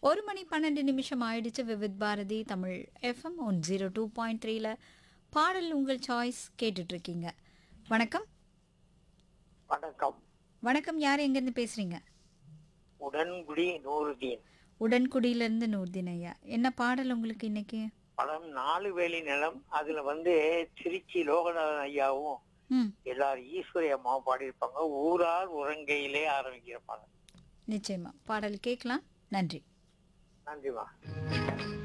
ஒரு மணி பன்னெண்டு நிமிஷம் ஆயிடுச்சு Vividh Bharati Tamil FM one zero two point த்ரீல பாடல் உங்கள் சாய்ஸ் கேட்டுட்டு இருக்கீங்க வணக்கம் வணக்கம் வணக்கம் யார் எங்கேருந்து பேசுறீங்க உடன்குடி நூறுதீன் உடன்குடியிலேருந்து நூர்தீன் ஐயா என்ன பாடல் உங்களுக்கு இன்னைக்கு படம் நாலு வேலி நிலம் அதுல வந்து திருச்சி லோகநாதன் ஐயாவும் ம் எல்லாரும் ஈஸ்வரி அம்மாவும் பாடியிருப்பாங்க ஊரார் உறங்கையிலே ஆரம்பிக்கிற படம் நிச்சயமா பாடல் கேட்கலாம் நன்றி நன்றிமா